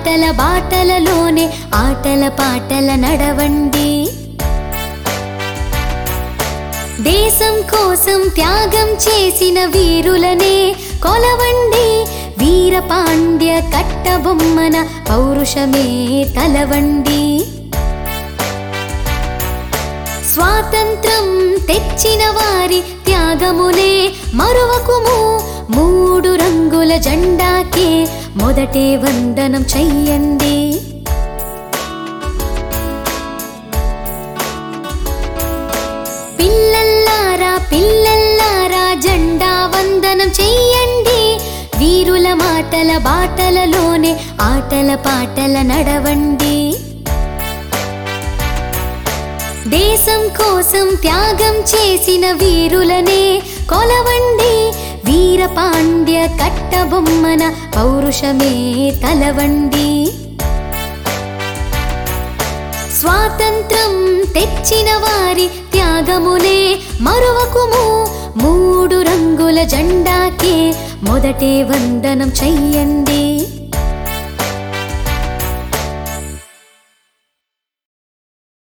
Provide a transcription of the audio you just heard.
మాటల బాటలలోనే ఆటల పాటల నడవండి దేశం కోసం త్యాగం చేసిన వీరులనే కొలవండి వీర పాండ్య కట్టబొమ్మన పౌరుషమే తలవండి స్వాతంత్రం తెచ్చిన వారి త్యాగమునే మరువకుము మూడు రంగుల జెండాకే మొదటే వందనం చెయ్యండి పిల్లల్లారా పిల్లల్లారా జెండా వందనం చెయ్యండి వీరుల మాటల బాటలలోనే ఆటల పాటల నడవండి దేశం కోసం త్యాగం చేసిన వీరులనే కొలవండి వీర పాండ్య కట్టబొమ్మన పౌరుషమే తలవండి స్వాతంత్రం తెచ్చిన వారి త్యాగమునే మరువకుము మూడు రంగుల జెండాకే మొదటే వందనం చెయ్యండి